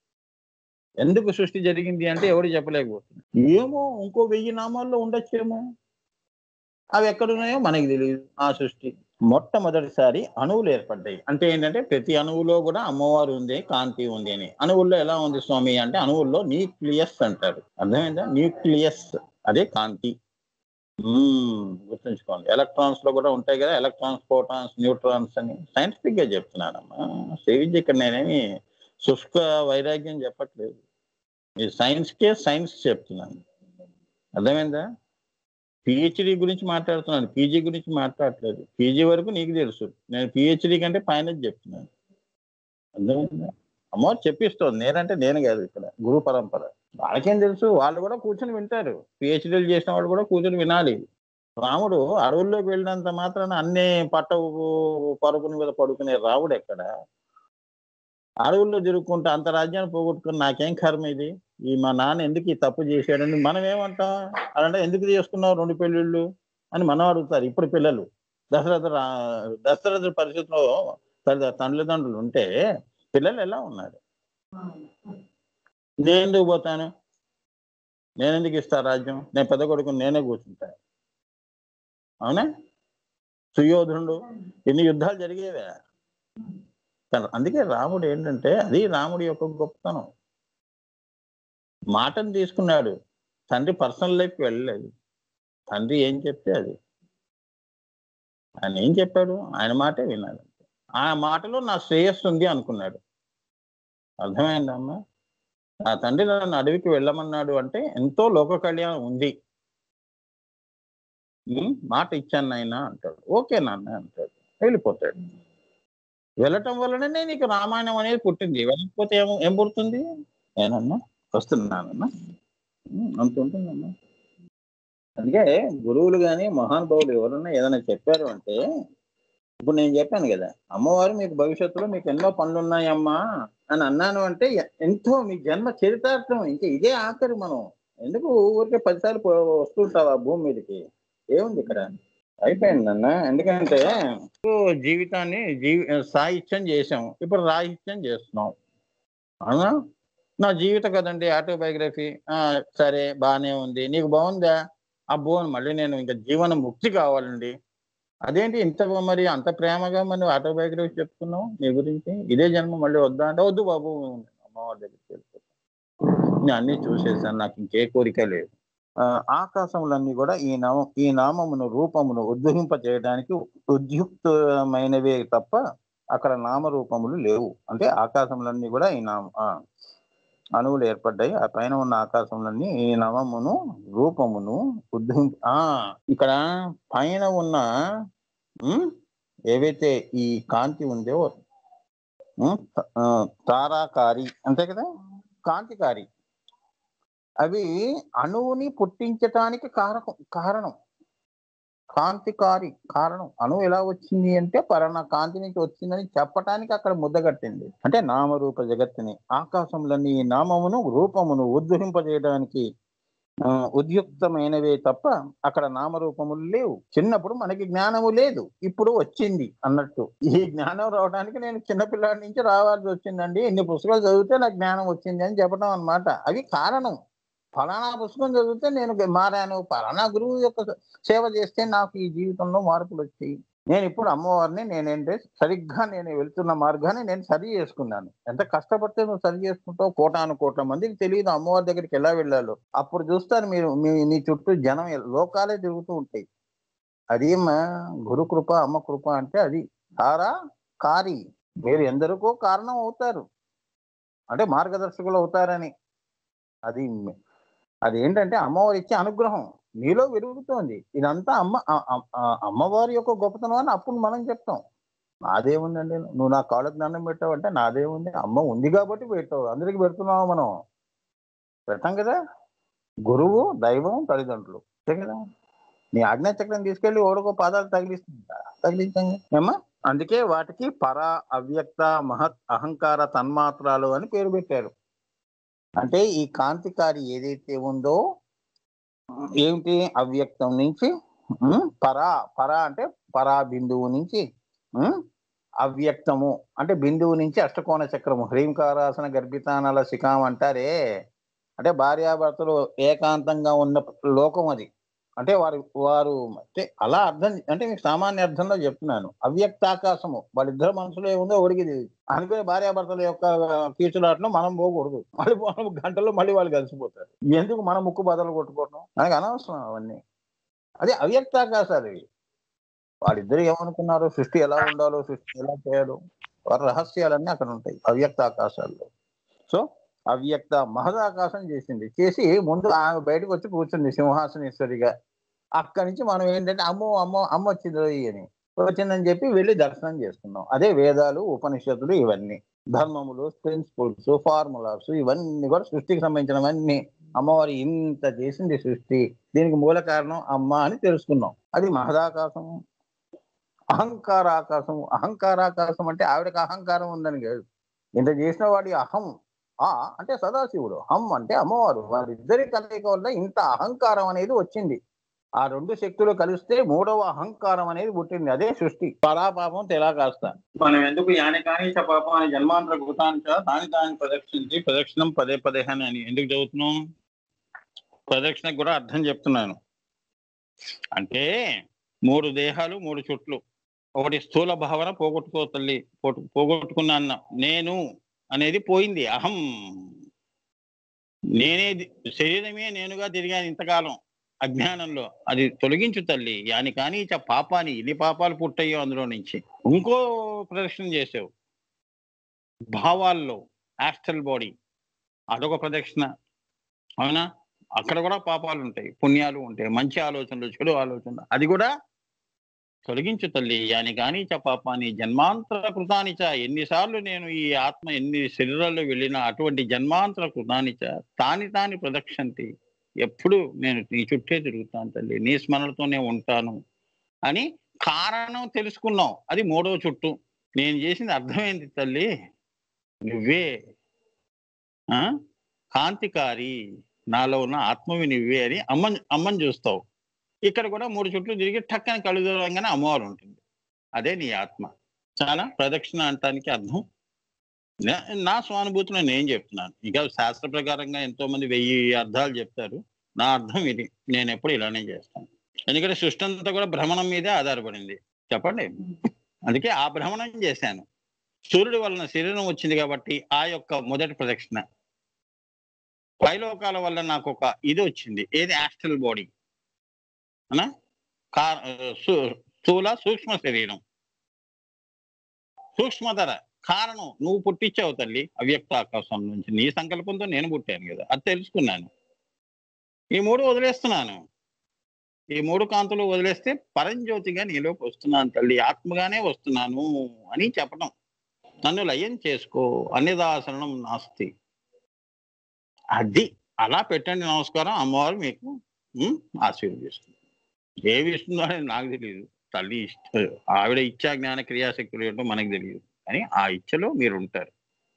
ఎందుకు సృష్టి జరిగింది అంటే ఎవరు చెప్పలేకపోతుంది ఏమో ఇంకో వెయ్యి నామాల్లో ఉండొచ్చేమో అవి ఎక్కడున్నాయో మనకి తెలియదు ఆ సృష్టి మొట్టమొదటిసారి అణువులు ఏర్పడ్డాయి అంటే ఏంటంటే ప్రతి అణువులో కూడా అమ్మవారు ఉంది కాంతి ఉంది అని అణువుల్లో ఎలా ఉంది స్వామి అంటే అణువుల్లో న్యూక్లియస్ అంటారు అర్థమైందా న్యూక్లియస్ అదే కాంతి మ్మ్. గుర్తుంచుకోండి ఎలక్ట్రాన్స్ లో కూడా ఉంటాయి కదా ఎలక్ట్రాన్స్ ప్రోటాన్స్ న్యూట్రాన్స్ అని సైంటిఫిక్ గా చెప్తున్నానమ్మా సేవించి ఇక్కడ నేనేమి శుష్క వైరాగ్యం చెప్పట్లేదు ఈ సైన్స్ కే సైన్స్ చెప్తున్నాను అర్థమైందా పిహెచ్డి గురించి మాట్లాడుతున్నాను పీజీ గురించి మాట్లాడట్లేదు పీజీ వరకు నీకు తెలుసు నేను పిహెచ్డి కంటే పైన చెప్తున్నాను అర్థమైందా అమ్మవారు చెప్పిస్తోంది నేనంటే నేను కాదు ఇక్కడ గురు పరంపర వాళ్ళకేం తెలుసు వాళ్ళు కూడా కూర్చొని వింటారు పిహెచ్డీలు చేసిన వాళ్ళు కూడా కూర్చొని వినాలి రాముడు అడవుల్లోకి వెళ్ళినంత మాత్రాన అన్ని పట్ట పరుపుని మీద పడుకునే రాముడు ఎక్కడ అడవుల్లో తిరుగుకుంటూ అంత రాజ్యాన్ని పోగొట్టుకుని నాకేం కర్మ ఇది ఈ మా నాన్న ఎందుకు ఈ తప్పు చేశాడని మనం ఏమంటాం అలాంటే ఎందుకు చేసుకున్నావు రెండు పెళ్ళిళ్ళు అని మనం అడుగుతారు ఇప్పుడు పిల్లలు దశరథ రా- దశరథ పరిస్థితిలో తల్లి తల్లిదండ్రులు ఉంటే పిల్లలు ఎలా ఉన్నారు నేను ఎందుకు పోతాను నేను ఎందుకు ఇస్తా రాజ్యం నేను పెద్ద కొడుకు నేనే కూర్చుంటా అవునా సుయోధనుడు ఎన్ని యుద్ధాలు జరిగేవే కానీ అందుకే రాముడు ఏంటంటే అది రాముడి యొక్క గొప్పతనం మాటను తీసుకున్నాడు తండ్రి పర్సనల్ లైఫ్ వెళ్ళలేదు తండ్రి ఏం చెప్తే అది ఆయన ఏం చెప్పాడు ఆయన మాటే విన్నాడు ఆ మాటలో నా శ్రేయస్సు ఉంది అనుకున్నాడు అర్థమైందమ్మా నా తండ్రి నన్ను అడవికి వెళ్ళమన్నాడు అంటే ఎంతో లోక కళ్యాణం ఉంది ఉమ్, మాట ఇచ్చాను నాయన అంటాడు ఓకే నాన్న అంటాడు వెళ్ళిపోతాడు వెళ్ళటం వల్లనే నీకు రామాయణం అనేది పుట్టింది వెళ్ళకపోతే ఏం ఏం పుడుతుంది ఏనన్నా వస్తున్నానన్నా ఉమ్, అంత ఉంటుందమ్మా అందుకే గురువులు కానీ మహానుభావులు ఎవరన్నా ఏదైనా చెప్పారు అంటే ఇప్పుడు నేను చెప్పాను కదా అమ్మవారు మీకు భవిష్యత్తులో మీకు ఎన్నో పనులు ఉన్నాయమ్మా అని అన్నాను అంటే ఎ- ఎంతో మీ జన్మ చరితార్థం ఇంకా ఇదే ఆఖరి మనం ఎందుకు ఊరికే పదిసార్లు పో- వస్తుంటావా భూమి మీదకి ఏముంది ఇక్కడ అయిపోయింది అన్న ఎందుకంటే ఇప్పుడు జీవితాన్ని జీవి సాహిత్యం చేసాం ఇప్పుడు రాహిత్యం చేస్తున్నాం అవునా నా జీవిత కదండి ఆటోబయోగ్రఫీ సరే బాగానే ఉంది నీకు బాగుందా అబ్బో మళ్ళీ నేను ఇంకా జీవన ముక్తి కావాలండి అదేంటి ఇంత మరి అంత ప్రేమగా మరి ఆటోబయోగ్రఫీ చెప్తున్నావు నీ గురించి ఇదే జన్మ మళ్ళీ వద్దా అంటే వద్దు బాబు అమ్మవారి దగ్గరికి వెళ్ళిపోతాను నేను అన్ని చూసేసాను నాకు ఇంకే కోరిక లేదు ఆ, ఆకాశములన్నీ కూడా ఈ నామం ఈ నామమును రూపమును ఉద్భవింప చేయడానికి ఉద్యుక్తమైనవే తప్ప అక్కడ నామరూపములు లేవు అంటే ఆకాశములన్నీ కూడా ఈ నామ ఆ, అణువులు ఏర్పడ్డాయి ఆ పైన ఉన్న ఆకాశములన్నీ ఈ నామమును రూపమును ఉద్భవింప ఆ ఇక్కడ పైన ఉన్న ఉమ్, ఏవైతే ఈ కాంతి ఉందో ఉమ్, ఆ, తారాకారి అంతే కదా కాంతికారి అవి అణువుని పుట్టించటానికి కారకం కారణం కాంతికారి కారణం అణువు ఎలా వచ్చింది అంటే పలానా కాంతి నుంచి వచ్చిందని చెప్పటానికి అక్కడ ముద్దగట్టింది అంటే నామరూప జగత్తుని ఆకాశంలోని ఈ నామమును రూపమును ఉద్భవింపజేయడానికి ఆ, ఉద్యుక్తమైనవే తప్ప అక్కడ నామరూపములు లేవు చిన్నప్పుడు మనకి జ్ఞానము లేదు ఇప్పుడు వచ్చింది అన్నట్టు ఈ జ్ఞానం రావడానికి నేను చిన్నపిల్లాడి నుంచి రావాల్సి వచ్చిందండి ఇన్ని పుస్తకాలు చదివితే నాకు జ్ఞానం వచ్చింది అని చెప్పడం అన్నమాట అవి కారణం ఫలానా పుస్తకం చదివితే నేను మారాను ఫలానా గురువు యొక్క సేవ చేస్తే నాకు ఈ జీవితంలో మార్పులు వచ్చాయి నేను ఇప్పుడు అమ్మవారిని నేనేంటే సరిగ్గా నేను వెళ్తున్న మార్గాన్ని నేను సరి చేసుకున్నాను ఎంత కష్టపడితే నువ్వు సరి చేసుకుంటావు కోటాను కోట్ల మందికి తెలియదు అమ్మవారి దగ్గరికి ఎలా వెళ్ళాలో అప్పుడు చూస్తారు మీరు మీ నీ చుట్టూ జనం లోకాలే తిరుగుతూ ఉంటాయి అదేమ్మా గురు కృప అమ్మ కృప అంటే అది సారా కారి మీరు ఎందరికో కారణం అవుతారు అంటే మార్గదర్శకులు అవుతారని అది అది ఏంటంటే అమ్మవారు ఇచ్చే అనుగ్రహం నీలో వెలుగుతోంది ఇదంతా అమ్మ ఆ- ఆ- ఆ అమ్మవారి యొక్క గొప్పతనం అని అప్పుడు మనం చెప్తాం నాదేముందండి నువ్వు నా కాళ్ళకు దండం పెట్టావు అంటే నాదేముంది అమ్మ ఉంది కాబట్టి పెట్టావు అందరికి పెడుతున్నావు మనం పెడతాం కదా గురువు దైవం తల్లిదండ్రులు అంతే కదా నీ ఆజ్ఞా చక్రం తీసుకెళ్లి ఓడకో పాదాలు తగిలిస్తుందా తగిలించాం ఏమ్మా అందుకే వాటికి పర అవ్యక్త మహత్ అహంకార తన్మాత్రాలు అని పేరు పెట్టారు అంటే ఈ కాంతికారి ఏదైతే ఉందో ఏమిటి అవ్యక్తం నుంచి ఉమ్, పరా పరా అంటే పరా బిందువు నుంచి ఉమ్, అవ్యక్తము అంటే బిందువు నుంచి అష్టకోణ చక్రము హ్రీంకారాసన గర్భితానల శిఖాం అంటారే అంటే భార్యాభర్తలు ఏకాంతంగా ఉన్న లోకం అది అంటే వారు వారు అంటే అలా అర్థం అంటే మీకు సామాన్య అర్థంలో చెప్తున్నాను అవ్యక్తాకాశము వాళ్ళిద్దరు మనసులో ఏముందో ఒడిగి అనుకునే భార్యాభర్తల యొక్క కీచులాటలో మనం పోకూడదు మళ్ళీ మనం గంటల్లో మళ్ళీ వాళ్ళు కలిసిపోతారు ఎందుకు మనం ముక్కు బదలు కొట్టుకోవడం మనకు అనవసరం అవన్నీ అదే అవ్యక్తాకాశాలు ఇవి వాళ్ళిద్దరు ఏమనుకున్నారు సృష్టి ఎలా ఉండాలో సృష్టి ఎలా చేయాలో వారి రహస్యాలన్నీ అక్కడ ఉంటాయి అవ్యక్త ఆకాశాల్లో సో అవ్యక్త మహదాకాశం చేసింది చేసి ముందు ఆమె బయటకు వచ్చి కూర్చుంది సింహాసనేశ్వరిగా అక్కడి నుంచి మనం ఏంటంటే అమ్మో అమ్మో అమ్మ వచ్చింది రోయ్ అని వచ్చిందని చెప్పి వెళ్ళి దర్శనం చేసుకున్నాం అదే వేదాలు ఉపనిషత్తులు ఇవన్నీ ధర్మములు ప్రిన్సిపల్స్ ఫార్ములాస్ ఇవన్నీ కూడా సృష్టికి సంబంధించినవన్నీ అమ్మవారు ఇంత చేసింది సృష్టి దీనికి మూల కారణం అమ్మ అని తెలుసుకున్నాం అది మహదాకాశం అహంకార ఆకాశం అహంకారాకాశం అంటే ఆవిడకి అహంకారం ఉందని కాదు ఇంత చేసిన వాడి అహం ఆ అంటే సదాశివుడు హం అంటే అమ్మవారు వారిద్దరి కలయిక వల్ల ఇంత అహంకారం అనేది వచ్చింది ఆ రెండు శక్తులు కలిస్తే మూడవ అహంకారం అనేది పుట్టింది అదే సృష్టి పరాపాపం తెలా కాస్త మనం ఎందుకు యాని కాని చ పాపం అని జన్మాంతర కృతాంచ దాని దాన్ని ప్రదక్షించి ప్రదక్షిణం పదే పదే అని ఎందుకు చదువుతున్నాం ప్రదక్షిణకు కూడా అర్థం చెప్తున్నాను అంటే మూడు దేహాలు మూడు చుట్లు ఒకటి స్థూల భావన పోగొట్టుకో తల్లి పోగొట్టు- పోగొట్టుకున్నా అన్న నేను అనేది పోయింది అహం నేనే ది- శరీరమే నేనుగా తిరిగాను ఇంతకాలం అజ్ఞానంలో అది తొలగించు తల్లి యాని కానీ చ పాపాని ఎన్ని పాపాలు పుట్టయ్యో అందులో నుంచి ఇంకో ప్రదక్షిణ చేసావు భావాల్లో ఆస్ట్రల్ బాడీ అదొక ప్రదక్షిణ అవునా అక్కడ కూడా పాపాలు ఉంటాయి పుణ్యాలు ఉంటాయి మంచి ఆలోచనలు చెడు ఆలోచనలు అది కూడా తొలగించు తల్లి యాని కానీ చ పాపాని జన్మాంతర కృతాని చ ఎన్నిసార్లు నేను ఈ ఆత్మ ఎన్ని శరీరాల్లో వెళ్ళినా అటువంటి జన్మాంతర కృతాని చ తాని తాని ప్రదక్షంతి ఎప్పుడు నేను నీ చుట్టే తిరుగుతాను తల్లి నీ స్మరణతోనే ఉంటాను అని కారణం తెలుసుకున్నావు అది మూడవ చుట్టూ నేను చేసింది అర్థమైంది తల్లి నువ్వే ఆ కాంతికారి నాలో ఉన్న ఆత్మవి నువ్వే అని అమ్మ అమ్మని చూస్తావు ఇక్కడ కూడా మూడు చుట్లు తిరిగి టక్కని కళ్ళు దూరంగానే అమ్మవారు ఉంటుంది అదే నీ ఆత్మ చాలా ప్రదక్షిణ అంటానికి అర్థం నా- నా స్వానుభూతిలో నేను చెప్తున్నాను ఇక శాస్త్ర ప్రకారంగా ఎంతో మంది వెయ్యి అర్థాలు చెప్తారు నా అర్థం ఇది నేను ఎప్పుడు ఇలానే చేస్తాను ఎందుకంటే సృష్టి అంతా కూడా భ్రమణం మీదే ఆధారపడింది చెప్పండి అందుకే ఆ భ్రమణం చేశాను సూర్యుడి వలన శరీరం వచ్చింది కాబట్టి ఆ యొక్క మొదటి ప్రదక్షిణ పైలోకాల వల్ల నాకు ఒక ఇది వచ్చింది ఏది యాస్ట్రల్ బాడీ అనా కా సు- స్థూల సూక్ష్మ శరీరం సూక్ష్మధర కారణం నువ్వు పుట్టించావు తల్లి అవ్యక్త ఆకాశం నుంచి నీ సంకల్పంతో నేను పుట్టాను కదా అది తెలుసుకున్నాను ఈ మూడు వదిలేస్తున్నాను ఈ మూడు కాంతులు వదిలేస్తే పరంజ్యోతిగా నీలోకి వస్తున్నాను తల్లి ఆత్మగానే వస్తున్నాను అని చెప్పడం నన్ను లయం చేసుకో అన్నిదాసనం నాస్తి అది అలా పెట్టండి నమస్కారం అమ్మవారు మీకు ఉం, ఆశీర్వదిస్తుంది ఏమి ఇస్తుందో అనేది నాకు తెలియదు తల్లి ఇష్ట ఆవిడ ఇచ్చా జ్ఞాన క్రియాశక్తులు ఏంటో మనకు తెలియదు కానీ ఆ ఇచ్చలో మీరు ఉంటారు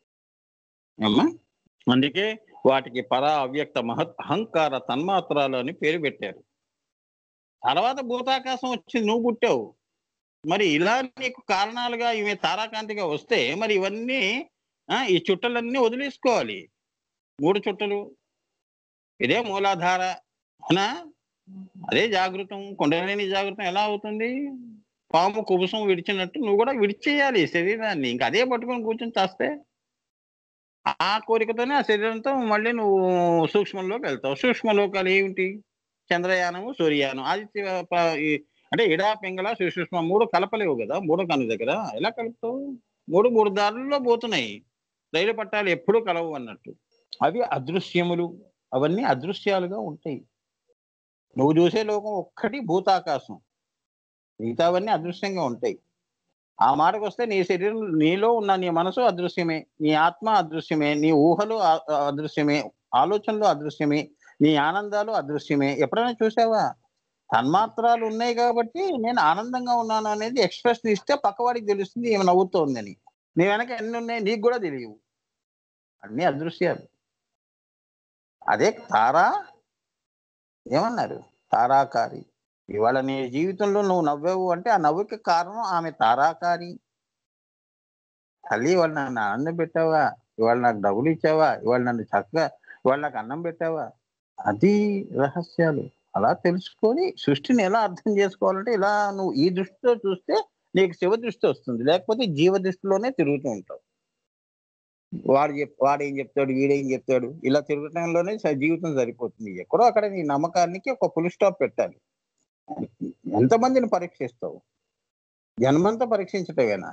అమ్మా అందుకే వాటికి పరా అవ్యక్త మహత్ అహంకార తన్మాత్రాలు అని పేరు పెట్టారు తర్వాత భూతాకాశం వచ్చింది నువ్వు పుట్టావు మరి ఇలా నీకు కారణాలుగా ఇవి తారాకాంతిగా వస్తే మరి ఇవన్నీ ఆ, ఈ చుట్టలన్నీ వదిలేసుకోవాలి మూడు చుట్టలు ఇదే మూలాధార అవునా అదే జాగృతం కొండలేని జాగృతం ఎలా అవుతుంది పాము కుబుసం విడిచినట్టు నువ్వు కూడా విడిచేయాలి ఈ శరీరాన్ని ఇంకా అదే పట్టుకొని కూర్చొని చేస్తే ఆ కోరికతోనే ఆ శరీరంతో మళ్ళీ నువ్వు సూక్ష్మంలోకి వెళ్తావు సూక్ష్మలోకాలు ఏమిటి చంద్రయానము సూర్యయానం ఆదిత్య ప- ఈ- అంటే ఇడా పింగళ సుసూక్ష్మ మూడు కలపలేవు కదా మూడో కను దగ్గర ఎలా కలుపుతావు మూడు మూడు దారుల్లో పోతున్నాయి రైలు పట్టాలు ఎప్పుడూ కలవు అన్నట్టు అవి అదృశ్యములు అవన్నీ అదృశ్యాలుగా ఉంటాయి నువ్వు చూసే లోకం ఒక్కటి భూతాకాశం మిగతావన్నీ అదృశ్యంగా ఉంటాయి ఆ మాటకు వస్తే నీ శరీరం నీలో ఉన్న నీ మనసు అదృశ్యమే నీ ఆత్మ అదృశ్యమే నీ ఊహలు ఆ- ఆ అదృశ్యమే ఆలోచనలు అదృశ్యమే నీ ఆనందాలు అదృశ్యమే ఎప్పుడైనా చూసావా తన్మాత్రాలు ఉన్నాయి కాబట్టి నేను ఆనందంగా ఉన్నాను అనేది ఎక్స్ప్రెస్ ఇస్తే పక్కవాడికి తెలుస్తుంది ఏమి నవ్వుతోందని నీ వెనక ఎన్ని ఉన్నాయి నీకు కూడా తెలియవు అన్ని అదృశ్యాలు అదే తారా ఏమన్నారు తారాకారి ఇవాళ నీ జీవితంలో నువ్వు నవ్వావు అంటే ఆ నవ్వుకి కారణం ఆమె తారాకారి తల్లి ఇవాళ నన్ను ఆనందం పెట్టావా ఇవాళ నాకు డబ్బులు ఇచ్చావా ఇవాళ నన్ను చక్కగా ఇవాళ నాకు అన్నం పెట్టావా అది రహస్యాలు అలా తెలుసుకొని సృష్టిని ఎలా అర్థం చేసుకోవాలంటే ఇలా నువ్వు ఈ దృష్టితో చూస్తే నీకు శివ దృష్టి వస్తుంది లేకపోతే జీవ దృష్టిలోనే తిరుగుతూ ఉంటావు వాడు చెప్ వాడు ఏం చెప్తాడు వీడేం చెప్తాడు ఇలా తిరగటంలోనే స- జీవితం సరిపోతుంది ఎక్కడో అక్కడ నీ నమ్మకానికి ఒక ఫుల్ స్టాప్ పెట్టాలి ఎంతమందిని పరీక్షిస్తావు జన్మంతా పరీక్షించటమేనా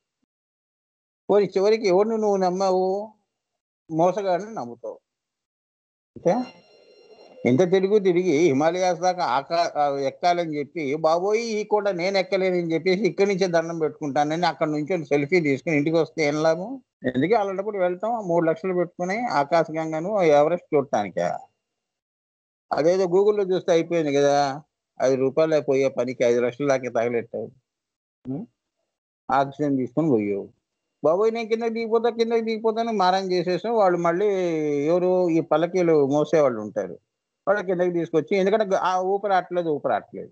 పోయి చివరికి ఎవరిని నువ్వు నమ్మావు మోసగాడిని నమ్ముతావు అంటే ఎంత తిరుగు తిరిగి హిమాలయాస్ దాకా ఆకా ఆ ఎక్కాలని చెప్పి బాబోయ్ ఈ కూడా నేను ఎక్కలేనని చెప్పేసి ఇక్కడి నుంచే దండం పెట్టుకుంటానని అక్కడ నుంచి సెల్ఫీ తీసుకుని ఇంటికి వస్తే ఏం లాభం ఎందుకే అలాంటప్పుడు వెళ్తాం మూడు లక్షలు పెట్టుకుని ఆకాశగంగను ఎవరెస్ట్ చూడటానికే అదేదో గూగుల్లో చూస్తే అయిపోయింది కదా ఐదు రూపాయలు పోయే పనికి ఐదు లక్షల దాకా తగలెట్టావు ఉం? ఆక్సిజన్ తీసుకొని పోయావు బాబోయ్ నేను కిందకి దిగిపోతా కిందకి దిగిపోతాను మారం చేసేసాం వాళ్ళు మళ్ళీ ఎవరు ఈ పల్లకీలు మోసేవాళ్ళు ఉంటారు వాళ్ళ కిందకి తీసుకొచ్చి ఎందుకంటే ఆ ఊపిరి ఆటలేదు ఊపిరి ఆటలేదు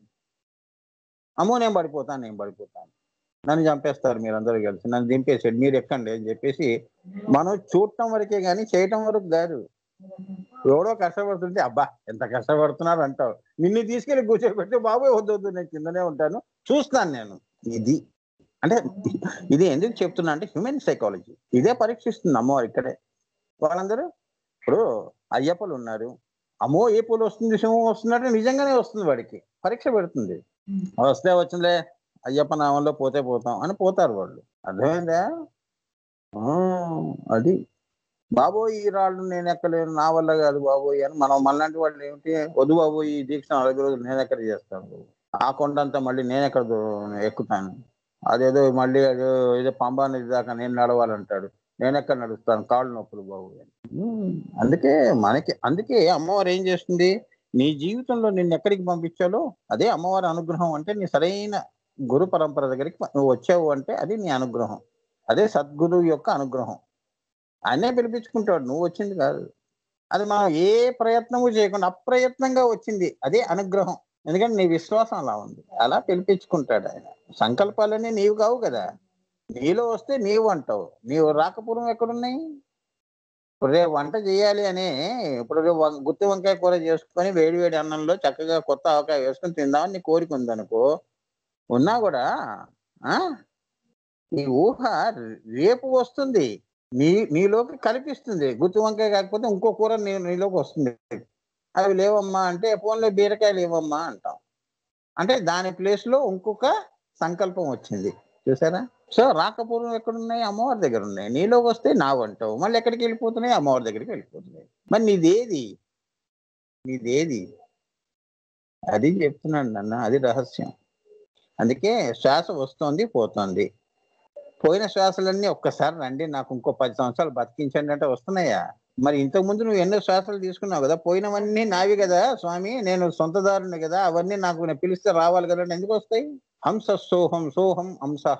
అమ్మో నేను పడిపోతాను నేను పడిపోతాను నన్ను చంపేస్తారు మీరందరూ కలిసి నన్ను దింపేసాడు మీరు ఎక్కండి అని చెప్పేసి మనం చూడటం వరకే కానీ చేయటం వరకు కాదు ఎవడో కష్టపడుతుంటే అబ్బా ఎంత కష్టపడుతున్నారు అంటావు నిన్ను తీసుకెళ్లి కూర్చోబెట్టి బాబోయ్ వద్దు వద్దు నేను కిందనే ఉంటాను చూస్తాను నేను ఇది అంటే ఇది ఎందుకు చెప్తున్నా అంటే హ్యూమన్ సైకాలజీ ఇదే పరీక్షిస్తుంది అమ్మవారు ఇక్కడే వాళ్ళందరూ ఇప్పుడు అయ్యప్పలు ఉన్నారు అమ్మో ఏ పూలు వస్తుంది సింహం వస్తున్నట్టు నిజంగానే వస్తుంది వాడికి పరీక్ష పెడుతుంది వస్తే వచ్చిందిలే అయ్యప్ప నామంలో పోతే పోతాం అని పోతారు వాళ్ళు అర్థమైందా ఆ, అది బాబోయ్ ఈ రాళ్ళు నేను ఎక్కలేను నా వల్ల కాదు బాబోయ్ అని మనం మనలాంటి వాళ్ళు ఏమిటి వద్దు బాబోయ్ ఈ దీక్ష నలభై రోజులు నేను ఎక్కడ చేస్తాను ఆ కొండంతా మళ్ళీ నేను ఎక్కడ దో- ఎక్కుతాను అదేదో మళ్ళీ అదో ఏదో పంబా నది దాకా నేను నడవాలంటాడు నేను ఎక్కడ నడుస్తాను కాళ్ళు నొప్పులు బాబోయ్ అని. ఉమ్, అందుకే మనకి అందుకే అమ్మవారు ఏం చేస్తుంది నీ జీవితంలో నిన్ను ఎక్కడికి పంపించాలో అదే అమ్మవారి అనుగ్రహం అంటే నీ సరైన గురు పరంపర దగ్గరికి నువ్వు వచ్చావు అంటే అది నీ అనుగ్రహం అదే సద్గురువు యొక్క అనుగ్రహం ఆయనే పిలిపించుకుంటాడు నువ్వు వచ్చింది కాదు అది మనం ఏ ప్రయత్నము చేయకుండా అప్రయత్నంగా వచ్చింది అదే అనుగ్రహం ఎందుకంటే నీ విశ్వాసం అలా ఉంది అలా పిలిపించుకుంటాడు ఆయన సంకల్పాలన్నీ నీవు కావు కదా నీలో వస్తే నీవు అంటావు నీవు రాకపూర్వం ఎక్కడున్నాయి ఇప్పుడు రేపు వంట చేయాలి అని ఇప్పుడు రేపు వం- గుత్తి వంకాయ కూర చేసుకొని వేడి వేడి అన్నంలో చక్కగా కొత్త ఆవకాయ వేసుకొని తిందామని నీ కోరిక ఉందనుకో ఉన్నా కూడా ఆ ఈ ఊహ రేపు వస్తుంది నీ నీలోకి కల్పిస్తుంది గుత్తి వంకాయ కాకపోతే ఇంకో కూర నీ నీలోకి వస్తుంది అవి లేవమ్మా అంటే ఫోన్లో బీరకాయలు లేవమ్మా అంటాం అంటే దాని ప్లేస్ లో ఇంకొక సంకల్పం వచ్చింది చూసారా సో రాకపూర్వం ఎక్కడున్నాయి అమ్మవారి దగ్గర ఉన్నాయి నీలోకి వస్తే నావు అంటావు మళ్ళీ ఎక్కడికి వెళ్ళిపోతున్నాయి అమ్మవారి దగ్గరికి వెళ్ళిపోతున్నాయి మరి నీదేది నీదేది అది చెప్తున్నాను నాన్న అది రహస్యం అందుకే శ్వాస వస్తోంది పోతోంది పోయిన శ్వాసలన్నీ ఒక్కసారి రండి నాకు ఇంకో పది సంవత్సరాలు బతికించండి అంటే వస్తున్నాయా మరి ఇంతకు ముందు నువ్వు ఎన్నో శ్వాసలు తీసుకున్నావు కదా పోయినవన్నీ నావి కదా స్వామి నేను సొంతదారుని కదా అవన్నీ నాకు నేను పిలిస్తే రావాలి కదా అంటే ఎందుకు వస్తాయి హంస సోహం సోహం హంసహ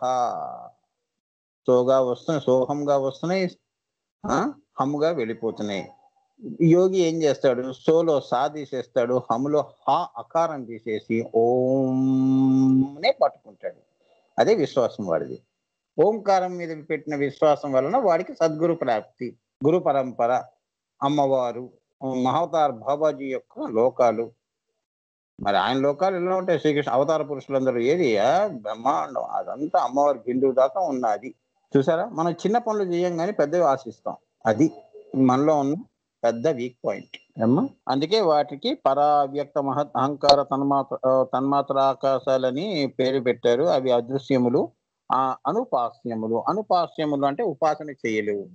సోగా వస్తున్నాయి సోహంగా వస్తున్నాయి ఆ, హమ్గా వెళ్ళిపోతున్నాయి యోగి ఏం చేస్తాడు సోలో సా తీసేస్తాడు హములో హా అకారం తీసేసి ఓంనే పట్టుకుంటాడు అదే విశ్వాసం వాడిది ఓంకారం మీద పెట్టిన విశ్వాసం వలన వాడికి సద్గురు ప్రాప్తి గురు పరంపర అమ్మవారు మహావతార్ బాబాజీ యొక్క లోకాలు మరి ఆయన లోకాలు ఎలా ఉంటాయి శ్రీకృష్ణ అవతార పురుషులందరూ ఏది ఆ బ్రహ్మాండం అదంతా అమ్మవారి బిందువు దాకా ఉన్నది చూసారా మనం చిన్న పనులు చేయం కానీ పెద్దవి ఆశిస్తాం అది మనలో ఉన్న పెద్ద వీక్ పాయింట్ ఏమ్మా అందుకే వాటికి పరావ్యక్త మహత్ అహంకార తన్మాత్ర ఆ, తన్మాత్ర ఆకాశాలని పేరు పెట్టారు అవి అదృశ్యములు ఆ అనుపాస్యములు అనుపాస్యములు అంటే ఉపాసన చేయలేవు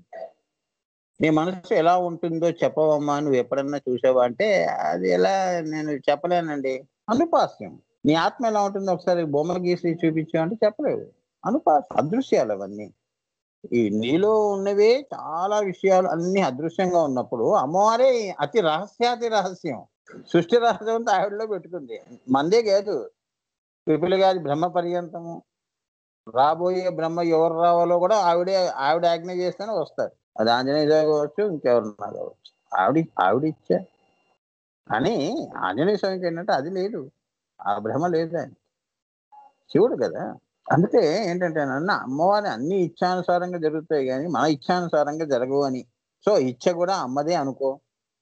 నీ మనసు ఎలా ఉంటుందో చెప్పవమ్మా నువ్వు ఎప్పుడన్నా చూసావా అంటే అది ఎలా నేను చెప్పలేనండి అనుపాస్యం నీ ఆత్మ ఎలా ఉంటుందో ఒకసారి బొమ్మ గీసి చూపించావు అంటే చెప్పలేవు అనుపాస్యం అదృశ్యాలు అవన్నీ ఈ నీలో ఉన్నవే చాలా విషయాలు అన్ని అదృశ్యంగా ఉన్నప్పుడు అమ్మవారే అతి రహస్యాతి రహస్యం సృష్టి రహస్యం అంతా ఆవిడలో పెట్టుకుంది మందే కాదు పిపిలి కాదు బ్రహ్మ పర్యంతము రాబోయే బ్రహ్మ ఎవరు రావాలో కూడా ఆవిడే ఆవిడ ఆజ్ఞ చేస్తేనే వస్తారు అది ఆంజనేయ స్వామి కావచ్చు ఇంకెవరున్నా కావచ్చు ఆవిడ ఆవిడ ఇచ్చా కానీ ఆంజనేయ స్వామికి ఏంటంటే అది లేదు ఆ భ్రమ లేదు ఆయన శివుడు కదా అందుకే ఏంటంటే అన్న అమ్మవారి అన్ని ఇచ్చానుసారంగా జరుగుతాయి కానీ మన ఇచ్చానుసారంగా జరగవు అని సో ఇచ్చ కూడా అమ్మదే అనుకో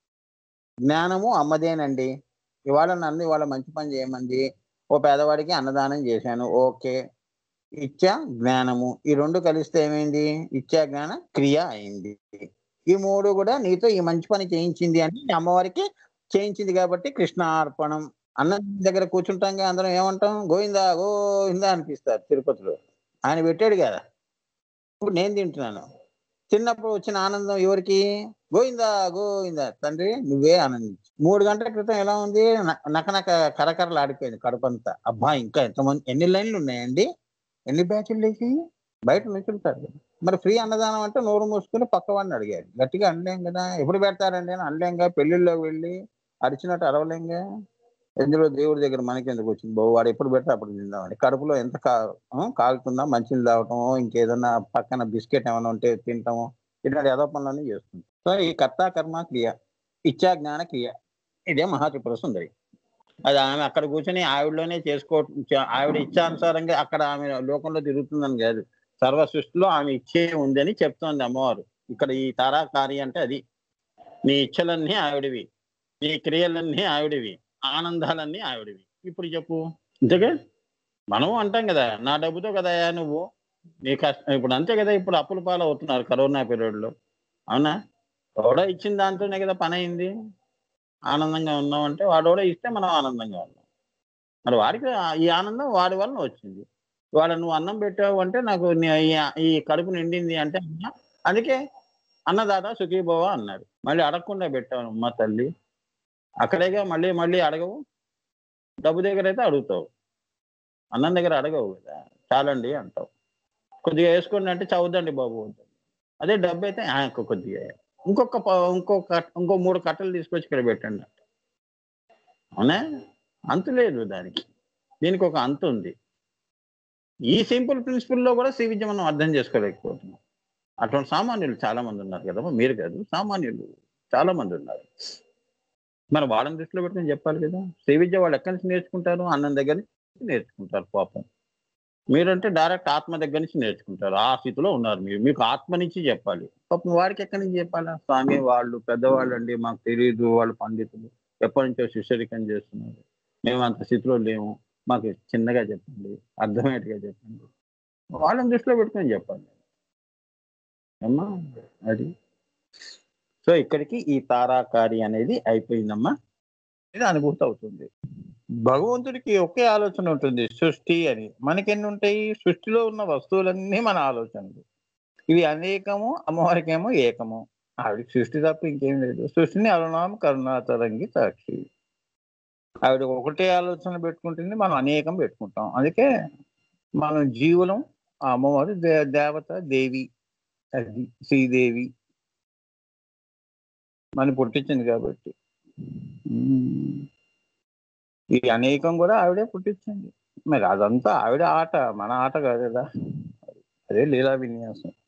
జ్ఞానము అమ్మదేనండి ఇవాళ నన్ను ఇవాళ మంచి పని చేయమంది ఓ పేదవాడికి అన్నదానం చేశాను ఓకే ఇచ్చా జ్ఞానము ఈ రెండు కలిస్తే ఏమైంది ఇచ్చా జ్ఞాన క్రియ అయింది ఈ మూడు కూడా నీతో ఈ మంచి పని చేయించింది అంటే ఈ అమ్మవారికి చేయించింది కాబట్టి కృష్ణార్పణం అన్న దగ్గర కూర్చుంటాం అందరం ఏమంటాం గోవిందా గోవిందా అనిపిస్తారు తిరుపతిలో ఆయన పెట్టాడు కదా ఇప్పుడు నేను తింటున్నాను చిన్నప్పుడు వచ్చిన ఆనందం ఎవరికి గోవిందా గోవిందా తండ్రి నువ్వే ఆనందించు మూడు గంటల క్రితం ఎలా ఉంది న- నకనక కరకరలు ఆడిపోయింది కడుపంతా అబ్బా ఇంకా ఎంతమంది ఎన్ని లైన్లు ఉన్నాయండి ఎన్ని బ్యాచ్లు లేచి బయట నుంచుంటారు కదా మరి ఫ్రీ అన్నదానం అంటే నోరు మూసుకుని పక్క వాడిని అడిగారు గట్టిగా అనలేం కదా ఎప్పుడు పెడతారండి అని అనలేంగా పెళ్లిళ్ళలో వెళ్ళి అరిచినట్టు అరవలేంగా ఎందులో దేవుడి దగ్గర మనకి ఎందుకు వచ్చింది బాబు వాడు ఎప్పుడు పెడితే అప్పుడు తిందామని కడుపులో ఎంత కా ఆ, కాలుతుందా మంచిని తాగటమో ఇంకేదన్నా పక్కన బిస్కెట్ ఏమైనా ఉంటే తింటామో ఇట్లాంటి ఏదో పనులన్నీ చేస్తుంది సో ఈ కర్త కర్మ క్రియ ఇచ్చా జ్ఞాన క్రియ ఇదే మహాత్రిపుర సుందరి అది ఆమె అక్కడ కూర్చొని ఆవిడలోనే చేసుకో ఆవిడ ఇచ్చానుసారంగా అక్కడ ఆమె లోకంలో తిరుగుతుందని కాదు సర్వ సృష్టిలో ఆమె ఇచ్చే ఉందని చెప్తోంది అమ్మవారు ఇక్కడ ఈ తారాకారి అంటే అది నీ ఇచ్చలన్నీ ఆవిడవి నీ క్రియలన్నీ ఆవిడవి ఆనందాలన్నీ ఆవిడవి ఇప్పుడు చెప్పు ఇంతగా మనం అంటాం కదా నా డబ్బుతో కదా నువ్వు నీ కష్టం ఇప్పుడు అంతే కదా ఇప్పుడు అప్పుల పాలు అవుతున్నారు కరోనా పీరియడ్లో అవునా ఎవడో ఇచ్చిన దాంతోనే కదా పని అయింది ఆనందంగా ఉన్నాం అంటే వాడు కూడా ఇస్తే మనం ఆనందంగా ఉన్నాం మరి వాడికి ఆ- ఈ ఆనందం వాడి వలన వచ్చింది వాడు నువ్వు అన్నం పెట్టావు అంటే నాకు నీ- ఈ- ఈ కడుపు నిండింది అంటే అన్నా, అందుకే అన్నదాత సుఖీభవ అన్నాడు మళ్ళీ అడగకుండా పెట్టావు అమ్మ తల్లి అక్కడేగా మళ్ళీ మళ్ళీ అడగవు డబ్బు దగ్గర అయితే అడుగుతావు అన్నం దగ్గర అడగవు కదా చాలండి అంటావు కొద్దిగా వేసుకోండి అంటే చదువుదండి బాబు అంటాడు. అదే డబ్బు అయితే "ఆ, ఇంకో కొద్దిగా ఇంకొక ప- ఇంకో కట్- ఇంకో మూడు కట్టలు తీసుకొచ్చి ఇక్కడ పెట్టండి అంట. అవునా అంతు లేదు దానికి దీనికి ఒక అంతు ఉంది ఈ సింపుల్ ప్రిన్సిపల్లో కూడా శ్రీ విద్య మనం అర్థం చేసుకోలేకపోతున్నాం అటువంటి సామాన్యులు చాలా మంది ఉన్నారు కదమ్మా మీరు కాదు సామాన్యులు చాలా మంది ఉన్నారు మరి వాళ్ళని దృష్టిలో పెట్టుకుని చెప్పాలి కదా శ్రీ విద్య వాళ్ళు ఎక్కడి నుంచి నేర్చుకుంటారు అన్నం దగ్గర నుంచి నేర్చుకుంటారు పాపం మీరంటే డైరెక్ట్ ఆత్మ దగ్గర నుంచి నేర్చుకుంటారు ఆ స్థితిలో ఉన్నారు మీరు మీకు ఆత్మ నుంచి చెప్పాలి పాపం వాడికి ఎక్కడి నుంచి చెప్పాలా స్వామి వాళ్ళు పెద్దవాళ్ళు అండి మాకు తెలియదు వాళ్ళు పండితులు ఎప్పటి నుంచో శిష్యరికం చేస్తున్నారు మేము అంత స్థితిలో లేము మాకు చిన్నగా చెప్పండి అర్థమయ్యేట్టుగా చెప్పండి వాళ్ళని దృష్టిలో పెట్టుకొని చెప్పాలి అమ్మా అది సో ఇక్కడికి ఈ తారాకారి అనేది అయిపోయిందమ్మా ఇది అనుభూతి అవుతుంది భగవంతుడికి ఒకే ఆలోచన ఉంటుంది సృష్టి అని మనకెన్ని ఉంటాయి సృష్టిలో ఉన్న వస్తువులన్నీ మన ఆలోచనలు ఇవి అనేకము అమ్మవారికేమో ఏకము ఆవిడకి సృష్టి తప్ప ఇంకేం లేదు సృష్టిని అరుణాం కరుణాతరంగి సాక్షి ఆవిడ ఒకటే ఆలోచన పెట్టుకుంటుంది మనం అనేకం పెట్టుకుంటాం అందుకే మనం జీవులం ఆ అమ్మవారు దే- దేవత దేవి అది శ్రీదేవి మన పుట్టించింది కాబట్టి ఉమ్. ఈ అనేకం కూడా ఆవిడే పుట్టించింది మరి అదంతా ఆవిడ ఆట మన ఆట కాదు కదా అదే లీలా విన్యాసం